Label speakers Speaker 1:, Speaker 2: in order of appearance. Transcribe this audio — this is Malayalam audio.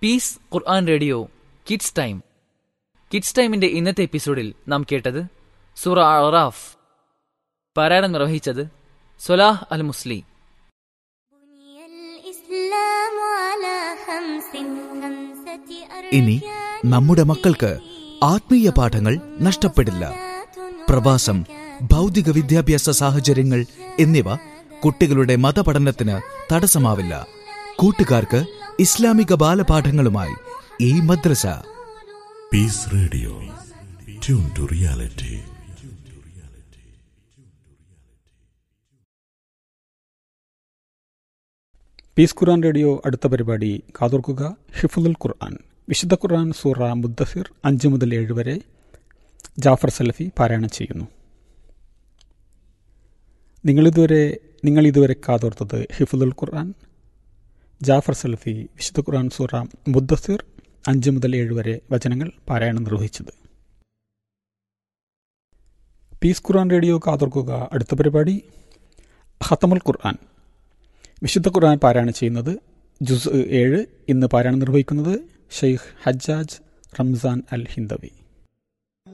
Speaker 1: Piece Quran radio kids time kids ടൈമിന്റെ ഇന്നത്തെ എപ്പിസോഡിൽ നാം കേട്ടത് സൂറ അറാഫ് പാരായണം നിർവഹിച്ചത് സൊലാഹ് അൽ മുസ്ലി
Speaker 2: بني الإسلام على خمس خمسة
Speaker 3: ഇനി നമ്മുടെ മക്കൾക്ക് ആത്മീയ പാഠങ്ങൾ നഷ്ടപ്പെടില്ല പ്രവാസം ഭൗതിക വിദ്യാഭ്യാസ സാഹചര്യങ്ങൾ എന്നിവ കുട്ടികളുടെ മതപഠനത്തിന് തടസ്സമാവില്ല കൂട്ടുകാർക്ക് ഇസ്ലാമിക ബാലപാഠങ്ങളുമായി ഈ മദ്രസ
Speaker 4: Peace Radio. Tune to reality.
Speaker 5: Peace Quran radio അടുത്ത പരിപാടി കാതോർക്കുക ഹിഫുൽ ഖുർആൻ വിശുദ്ധ ഖുർആൻ സൂറ മുദ്ദസിർ അഞ്ച് മുതൽ ഏഴ് വരെ ജാഫർ സലഫി പാരായണം ചെയ്യുന്നു നിങ്ങളിതുവരെ നിങ്ങൾ ഇതുവരെ കാതോർത്തത് ഹിഫുൽ ഖുർആൻ ജാഫർ സലഫി വിശുദ്ധ ഖുർആൻ സൂറ മുദ്ദസിർ അഞ്ച് മുതൽ ഏഴ് വരെ വചനങ്ങൾ പാരായണം നിർവഹിച്ചത് പീസ് ഖുർആൻ റേഡിയോ കാതോർക്കുക അടുത്ത പരിപാടി ഹത്തമുൽ ഖുർആൻ വിശുദ്ധ ഖുർആൻ പാരായണം ചെയ്യുന്നത് ജുസ് ഏഴ് ഇന്ന് പാരായണം നിർവഹിക്കുന്നത് ഷെയ്ഖ് ഹജ്ജാജ് റംസാൻ അൽ ഹിന്ദവി